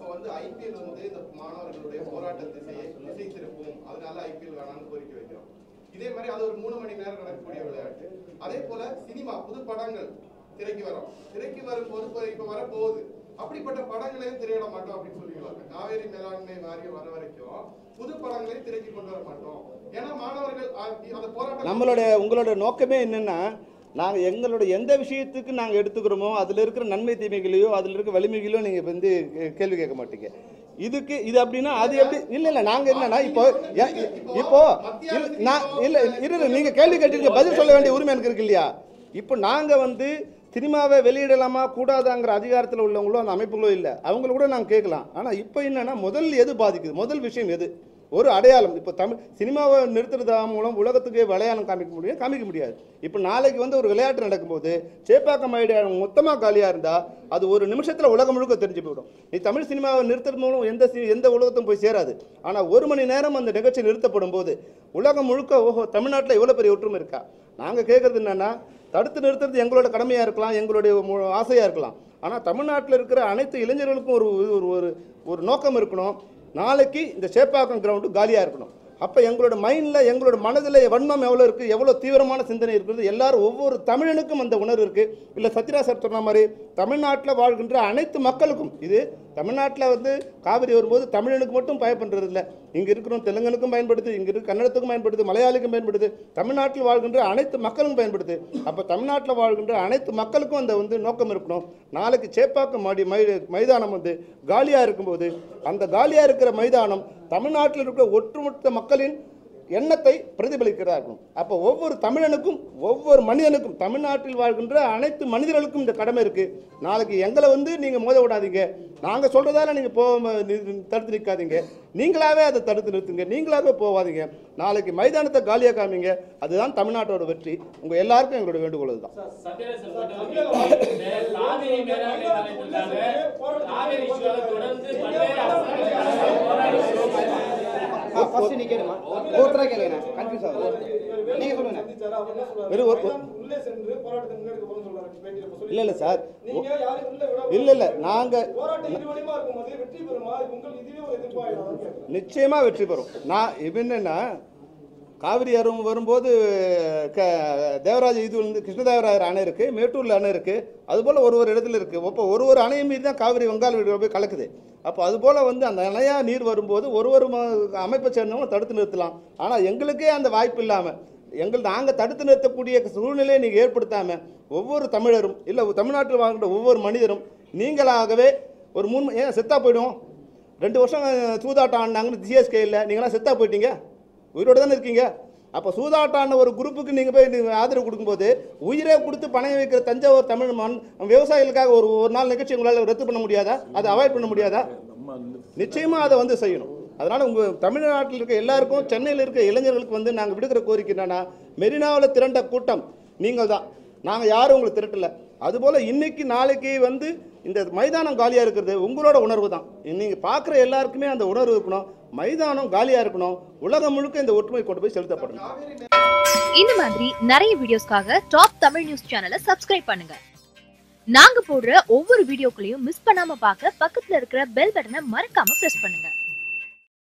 வந்து ஐபிஎல் வந்து இந்த மாணவர்களுடைய போராட்ட திசையை திசை திருப்பும் அதனால ஐபிஎல் வேணாம்னு கோரிக்கை வைக்கிறோம் இதே மாதிரி அது ஒரு மூணு மணி நேரம் நடக்கக்கூடிய விளையாட்டு அதே போல சினிமா புது படங்கள் திரைக்கு வரும் திரைக்கு வரும்போது இப்ப இப்ப வரப்போகுது அப்படிப்பட்ட படங்களையும் திரையிட மாட்டோம் அப்படின்னு சொல்லிக்கலாம் காவேரி மேலாண்மை வாரியம் வர வரைக்கும் புது படங்களையும் திரைக்கு கொண்டு வர மாட்டோம் ஏன்னா மாணவர்கள் அ- அந்த போராட்டம் நம்மளோட உங்களோட நோக்கமே என்னன்னா நாங்கள் எங்களோட எந்த விஷயத்துக்கு நாங்கள் எடுத்துக்கிறோமோ அதில் இருக்கிற நன்மை தீமைகளையோ அதில் இருக்கிற வலிமைகளையோ நீங்கள் வந்து கே- கேள்வி கேட்க மாட்டீங்க இதுக்கு இது அப்படின்னா அது எப்படி இல்லை இல்லை நாங்கள் என்னன்னா இப்போ ஏ- இப்போ இல்ல, நான் இல்லை இரு நீங்கள் கேள்வி கேட்டீங்க பதில் சொல்ல வேண்டிய உரிமை எனக்கு இருக்கு இல்லையா இப்போ நாங்கள் வந்து சினிமாவை வெளியிடலாமா கூடாதாங்கிற அதிகாரத்தில் உள்ளவங்களோ அந்த அமைப்புகளோ இல்லை அவங்கள கூட நாங்கள் கேட்கலாம் ஆனால் இப்போ என்னன்னா முதல் எது பாதிக்குது முதல் விஷயம் எது ஒரு அடையாளம் இப்போ தமிழ் சினிமாவை நிறுத்துறது மூலம் உலகத்துக்கு விளையாடம் காமிக்க முடியும் காமிக்க முடியாது இப்போ நாளைக்கு வந்து ஒரு விளையாட்டு நடக்கும்போது சேப்பாக்கம் ஐடியா மொத்தமாக காலியாக இருந்தால் அது ஒரு நிமிஷத்தில் உலகம் முழுக்க தெரிஞ்சு போயிடும் நீ தமிழ் சினிமாவை நிறுத்துறது மூலம் எந்த சி- எந்த உலகத்தும் போய் சேராது ஆனால் ஒரு மணி நேரம் அந்த நிகழ்ச்சி நிறுத்தப்படும் போது உலகம் முழுக்க ஓஹோ தமிழ்நாட்டில் இவ்வளோ பெரிய ஒற்றுமை இருக்கா நாங்கள் கேட்குறது என்னன்னா தடுத்து நிறுத்துறது எங்களோட கடமையாக இருக்கலாம் எங்களுடைய மு- ஆசையாக இருக்கலாம் ஆனால் தமிழ்நாட்டில் இருக்கிற அனைத்து இளைஞர்களுக்கும் ஒரு ஒரு ஒரு ஒரு நோக்கம் இருக்கணும் நாளைக்கு இந்த சேப்பாக்கம் கிரவுண்டு காலியாக இருக்கணும் அப்போ எங்களோட மைண்டில் எங்களோட மனதில் வன்மம் எவ்வளோ இருக்குது எவ்வளோ தீவிரமான சிந்தனை இருக்குது எல்லாரும் ஒவ்வொரு தமிழனுக்கும் அந்த உணர்வு இருக்குது இல்லை சத்யராஜ் சார் சொன்ன மாதிரி தமிழ்நாட்டில் வாழ்கின்ற அனைத்து மக்களுக்கும் இது தமிழ்நாட்டில் வந்து காவிரி வரும்போது தமிழனுக்கு மட்டும் பயப்படுறது இல்லை இங்கே இருக்கிற தெலுங்கனுக்கும் பயன்படுது இங்கே இருக்க கன்னடத்துக்கும் பயன்படுது மலையாளிக்கும் பயன்படுது தமிழ்நாட்டில் வாழ்கின்ற அனைத்து மக்களுக்கும் பயன்படுது அப்போ தமிழ்நாட்டில் வாழ்கின்ற அனைத்து மக்களுக்கும் அந்த வந்து நோக்கம் இருக்கணும் நாளைக்கு சேப்பாக்கம் மாடி மை மைதானம் வந்து காலியாக இருக்கும்போது அந்த காலியாக இருக்கிற மைதானம் தமிழ்நாட்டில் இருக்கிற ஒட்டுமொத்த மக்களின் எண்ணத்தை பிரதிபலிக்கிறதா இருக்கணும் அப்போ ஒவ்வொரு தமிழனுக்கும் ஒவ்வொரு மனிதனுக்கும் தமிழ்நாட்டில் வாழ்கின்ற அனைத்து மனிதர்களுக்கும் இந்த கடமை இருக்கு நாளைக்கு எங்களை வந்து நீங்க மோத விடாதீங்க நாங்க சொல்றதால நீங்க போ தடுத்து நிற்காதீங்க நீங்களாவே அதை தடுத்து நிறுத்துங்க நீங்களாவே போவாதீங்க நாளைக்கு மைதானத்தை காலியாக காமிங்க அதுதான் தமிழ்நாட்டோட வெற்றி உங்க எல்லாருக்கும் எங்களோட வேண்டுகோள் அதுதான் சத்யராஜ் சார் மட்டும் இந்த காவிரி மேலாண்மை வாரியத்திற்காக காவிரி இஷ்யூவை தொடர்ந்து பல்வேறு அரசாங்கங்கள் போராடி ஃபர்ஸ்ட் நீ கேளுமா ஒருத்தரா கேளுங்க கன்ஃபியூஸ் ஆகுது நீங்க சொல்லுங்க சந்திச்சாரு, அவர் என்ன சொல்றாரு? வெறும் ஒரு- நான் உள்ளே சென்று போராட்டத்தை முன்னெடுக்க போறேன்னு சொல்றாரு பேட்டியில இப்ப சொல்லி- இல்ல இல்ல சார் நீங்க யாரையும் உள்ள விட இல்ல இல்ல நாங்க போராட்டம் இருவழியுமா இருக்கும்போது வெற்றி பெறுமா உங்கள் இதுவே ஒரு எதிர்ப்பாயிடும் கேட்கிறேன் நிச்சயமா வெற்றி பெறும் நான் இது என்னன்னா காவிரி அரும் வரும்போது க தேவராஜ இது வந்து கிருஷ்ணதேவராயர் அணை இருக்கு மேட்டூர்ல அணை இருக்கு அதுபோல ஒரு ஒரு இடத்துல இருக்கு அப்போ ஒரு ஒரு அணையும் மீது தான் காவிரி வங்காள விரிகுடா போய் கலக்குது அப்போ அதுபோல வந்து அந்த அணையா நீர் வரும்போது ஒரு ஒரு ம- அமைப்பை சேர்ந்தவங்க தடுத்து நிறுத்தலாம் ஆனால் எங்களுக்கே அந்த வாய்ப்பு இல்லாமல் எங்கள் நாங்கள் தடுத்து நிறுத்தக்கூடிய சூழ்நிலையை நீங்கள் ஏற்படுத்தாமல் ஒவ்வொரு தமிழரும் இல்லை தமிழ்நாட்டில் வாழ்கின்ற ஒவ்வொரு மனிதரும் நீங்களாகவே ஒரு மூணு ஏன் செத்தா போயிடுவோம் ரெண்டு வருஷம் சூதாட்டம் ஆடினாங்கன்னு ஜிஎஸ்கே இல்லை நீங்களாம் செத்தா போயிட்டீங்க உயிரோட தானே இருக்கீங்க அப்போ சூதாட்டான ஒரு குரூப்புக்கு நீங்கள் போய் நீங்க ஆதரவு கொடுக்கும்போது உயிரே கொடுத்து பணம் வைக்கிற தஞ்சாவூர் தமிழ் மண் விவசாயிகளுக்காக ஒரு ஒரு நாள் நிகழ்ச்சி உங்களால் ரத்து பண்ண முடியாதா அதை அவாய்ட் பண்ண முடியாதா நிச்சயமாக அதை வந்து செய்யணும் அதனால் உங்கள் தமிழ்நாட்டில் இருக்க எல்லாருக்கும் சென்னையில் இருக்க இளைஞர்களுக்கு வந்து நாங்கள் விடுக்கிற கோரிக்கை என்னன்னா மெரினாவில் திரண்ட கூட்டம் நீங்கள் தான் நாங்கள் யாரும் உங்களை திரட்டல அதுபோல் இன்னைக்கு நாளைக்கு வந்து இந்த மைதானம் காலியாக இருக்கிறது உங்களோட உணர்வு தான் நீங்கள் பார்க்குற எல்லாருக்குமே அந்த உணர்வு இருக்கணும் மைதானம் காலியாக இருக்கணும் உலகம் முழுக்க இந்த ஒற்றுமை கொண்டு போய் செலுத்தப்படணும் காவேரி இந்த மாதிரி நிறைய வீடியோஸ்க்காக டாப் தமிழ் நியூஸ் சேனலை சப்ஸ்கிரைப் பண்ணுங்க நாங்க போடுற ஒவ்வொரு வீடியோக்களையும் மிஸ் பண்ணாம பார்க்க பக்கத்துல இருக்கிற பெல் பட்டனை மறக்காம பிரஸ் பண்ணுங்க